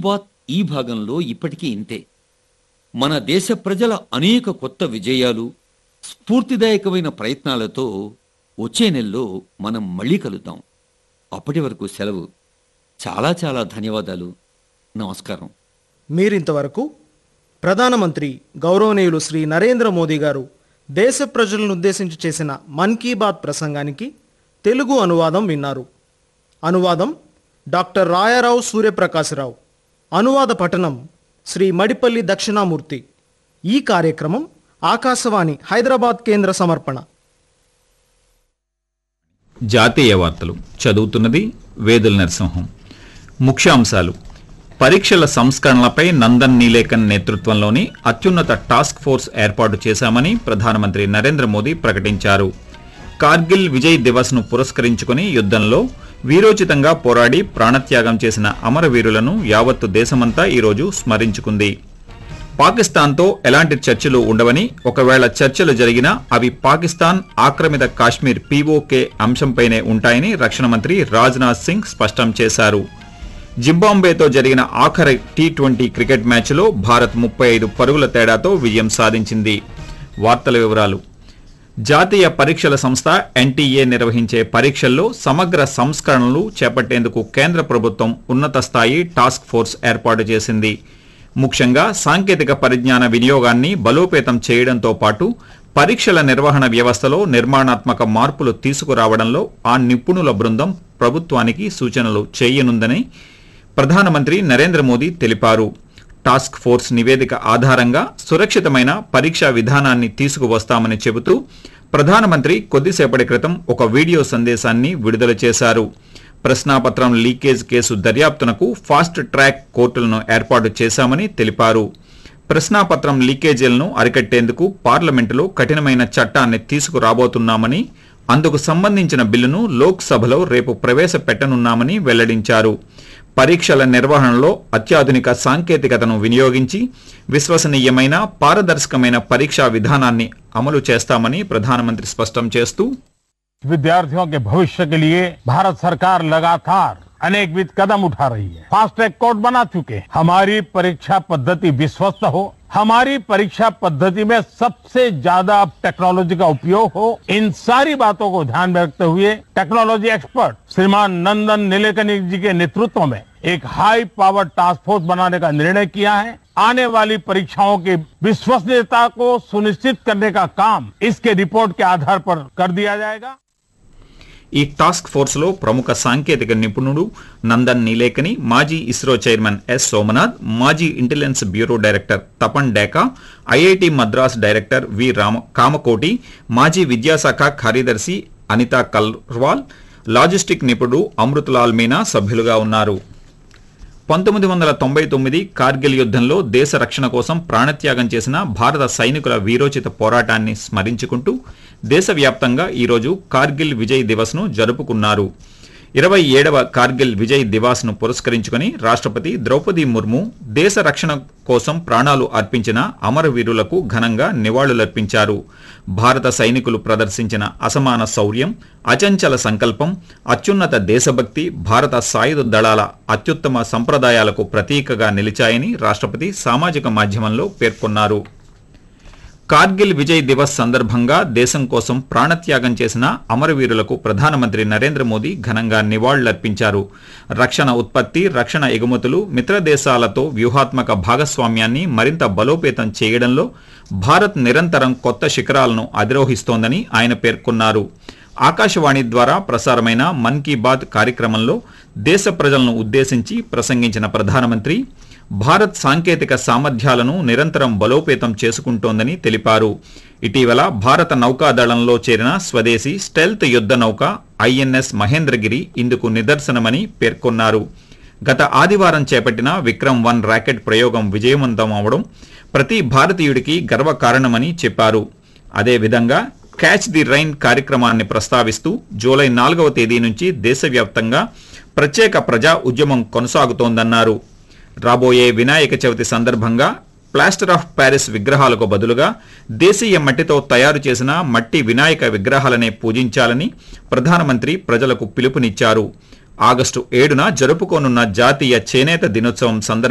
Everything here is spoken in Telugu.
బాత్ ఈ భాగంలో ఇప్పటికీ ఇంతే మన దేశ ప్రజల అనేక కొత్త విజయాలు స్ఫూర్తిదాయకమైన ప్రయత్నాలతో వచ్చే నెలలో మనం మళ్ళీ కలుద్దాం అప్పటి వరకు సెలవు చాలా చాలా ధన్యవాదాలు నమస్కారం మీరింతవరకు ప్రధానమంత్రి గౌరవనీయులు శ్రీ నరేంద్ర మోదీ గారు దేశ ప్రజలను ఉద్దేశించి చేసిన మన్ కీ బాత్ ప్రసంగానికి తెలుగు అనువాదం విన్నారు అనువాదం డాక్టర్ రాయారావు సూర్యప్రకాశరావు అనువాద పఠనం శ్రీ మడిపల్లి దక్షిణామూర్తి ఈ కార్యక్రమం ఆకాశవాణి హైదరాబాద్ కేంద్ర సమర్పణ జాతీయ వార్తలు చదువుతున్నది వేదుల నరసింహం ముఖ్యాంశాలు పరీక్షల సంస్కరణలపై నందన్ నీలేకన్ నేతృత్వంలోని అత్యున్నత టాస్క్ ఫోర్స్ ఏర్పాటు చేశామని ప్రధానమంత్రి నరేంద్ర మోదీ ప్రకటించారు కార్గిల్ విజయ్ దివస్ను పురస్కరించుకుని యుద్ధంలో వీరోచితంగా పోరాడి ప్రాణత్యాగం చేసిన అమరవీరులను యావత్తు దేశమంతా ఈరోజు స్మరించుకుంది పాకిస్తాన్తో ఎలాంటి చర్చలు ఉండవని ఒకవేళ చర్చలు జరిగినా అవి పాకిస్తాన్ ఆక్రమిత కాశ్మీర్ పీఓకే అంశంపైనే ఉంటాయని రక్షణ మంత్రి రాజ్నాథ్ సింగ్ స్పష్టం చేశారు జింబాంబేతో జరిగిన ఆఖరి టీ ట్వంటీ క్రికెట్ మ్యాచ్లో భారత్ ముప్పై ఐదు పరుగుల తేడాతో విజయం సాధించింది వార్తల వివరాలు జాతీయ పరీక్షల సంస్థ ఎన్టీఏ నిర్వహించే పరీక్షల్లో సమగ్ర సంస్కరణలు చేపట్టేందుకు కేంద్ర ప్రభుత్వం ఉన్నత స్థాయి టాస్క్ ఫోర్స్ ఏర్పాటు చేసింది ముఖ్యంగా సాంకేతిక పరిజ్ఞాన వినియోగాన్ని బలోపేతం చేయడంతో పాటు పరీక్షల నిర్వహణ వ్యవస్థలో నిర్మాణాత్మక మార్పులు తీసుకురావడంలో ఆ నిపుణుల బృందం ప్రభుత్వానికి సూచనలు చేయనుందని ప్రధానమంత్రి నరేంద్ర మోదీ తెలిపారు టాస్క్ ఫోర్స్ నివేదిక ఆధారంగా సురక్షితమైన పరీక్షా విధానాన్ని తీసుకువస్తామని చెబుతూ ప్రధానమంత్రి కొద్దిసేపటి క్రితం ఒక వీడియో సందేశాన్ని విడుదల చేశారు ప్రశ్నాపత్రం లీకేజ్ కేసు దర్యాప్తునకు ఫాస్ట్ ట్రాక్ కోర్టులను ఏర్పాటు చేశామని తెలిపారు ప్రశ్నాపత్రం లీకేజీలను అరికట్టేందుకు పార్లమెంటులో కఠినమైన చట్టాన్ని తీసుకురాబోతున్నామని అందుకు సంబంధించిన బిల్లును లోక్సభలో రేపు ప్రవేశపెట్టనున్నామని వెల్లడించారు పరీక్షల నిర్వహణలో అత్యాధునిక సాంకేతికతను వినియోగించి విశ్వసనీయమైన పారదర్శకమైన పరీక్షా విధానాన్ని అమలు చేస్తామని ప్రధానమంత్రి స్పష్టం చేస్తూ विद्यार्थियों के भविष्य के लिए भारत सरकार लगातार अनेकविध कदम उठा रही है फास्ट ट्रैक कोर्ट बना चुके हैं हमारी परीक्षा पद्धति विश्वस्त हो हमारी परीक्षा पद्धति में सबसे ज्यादा टेक्नोलॉजी का उपयोग हो इन सारी बातों को ध्यान में रखते हुए टेक्नोलॉजी एक्सपर्ट श्रीमान नंदन नीलेकनी जी के नेतृत्व में एक हाई पावर टास्क फोर्स बनाने का निर्णय किया है आने वाली परीक्षाओं की विश्वसनीयता को सुनिश्चित करने का काम इसके रिपोर्ट के आधार पर कर दिया जाएगा ఈ టాస్క్ ఫోర్స్లో ప్రముఖ సాంకేతిక నిపుణుడు నందన్ నీలేకని మాజీ ఇస్రో చైర్మన్ ఎస్ సోమనాథ్ మాజీ intelligence bureau director Tapan Deka IIT Madras director V Rama Kamakoti మాజీ విద్యాశాఖ కార్యదర్శి అనితా కల్వాల్ లాజిస్టిక్ నిపుణుడు అమృతలాల్ మీనా సభ్యులుగా ఉన్నారు పంతొమ్మిది వందల తొంభై తొమ్మిది కార్గిల్ యుద్ధంలో దేశ రక్షణ కోసం ప్రాణత్యాగం చేసిన భారత సైనికుల వీరోచిత పోరాటాన్ని స్మరించుకుంటూ దేశవ్యాప్తంగా ఈరోజు కార్గిల్ విజయ్ దివస్ను జరుపుకున్నారు ఇరవై ఏడవ కార్గిల్ విజయ్ దివాస్ను పురస్కరించుకుని రాష్ట్రపతి ద్రౌపది ముర్ము దేశ రక్షణ కోసం ప్రాణాలు అర్పించిన అమరవీరులకు ఘనంగా నివాళులర్పించారు భారత సైనికులు ప్రదర్శించిన అసమాన శౌర్యం అచంచల సంకల్పం అత్యున్నత దేశభక్తి భారత సాయుధ దళాల అత్యుత్తమ సంప్రదాయాలకు ప్రతీకగా నిలిచాయని రాష్ట్రపతి సామాజిక మాధ్యమంలో పేర్కొన్నారు కార్గిల్ విజయ్ దివస్ సందర్భంగా దేశం కోసం ప్రాణత్యాగం చేసిన అమరవీరులకు ప్రధానమంత్రి నరేంద్ర మోదీ ఘనంగా నివాళులర్పించారు రక్షణ ఉత్పత్తి రక్షణ ఎగుమతులు మిత్ర దేశాలతో వ్యూహాత్మక భాగస్వామ్యాన్ని మరింత బలోపేతం చేయడంలో భారత్ నిరంతరం కొత్త శిఖరాలను అధిరోహిస్తోందని ఆయన పేర్కొన్నారు ఆకాశవాణి ద్వారా ప్రసారమైన మన్ కీ బాత్ కార్యక్రమంలో దేశ ప్రజలను ఉద్దేశించి ప్రసంగించిన ప్రధానమంత్రి భారత్ సాంకేతిక సామర్థ్యాలను నిరంతరం బలోపేతం చేసుకుంటోందని తెలిపారు ఇటీవల భారత నౌకాదళంలో చేరిన స్వదేశీ స్టెల్త్ యుద్ధ నౌక ఐఎన్ఎస్ మహేంద్రగిరి ఇందుకు నిదర్శనమని పేర్కొన్నారు గత ఆదివారం చేపట్టిన విక్రమ్ వన్ ర్యాకెట్ ప్రయోగం విజయవంతం అవడం ప్రతి భారతీయుడికి గర్వకారణమని చెప్పారు అదేవిధంగా క్యాచ్ ది రైన్ కార్యక్రమాన్ని ప్రస్తావిస్తూ జూలై నాలుగవ తేదీ నుంచి దేశవ్యాప్తంగా ప్రత్యేక ప్రజా ఉద్యమం కొనసాగుతోందన్నారు రాబోయే వినాయక చవితి సందర్భంగా ప్లాస్టర్ ఆఫ్ ప్యారిస్ విగ్రహాలకు బదులుగా దేశీయ మట్టితో తయారు చేసిన మట్టి వినాయక విగ్రహాలనే పూజించాలని ప్రధానమంత్రి ప్రజలకు పిలుపునిచ్చారు ఆగస్టు ఏడున జరుపుకోనున్న జాతీయ చేనేత దినోత్సవం సందర్భంగా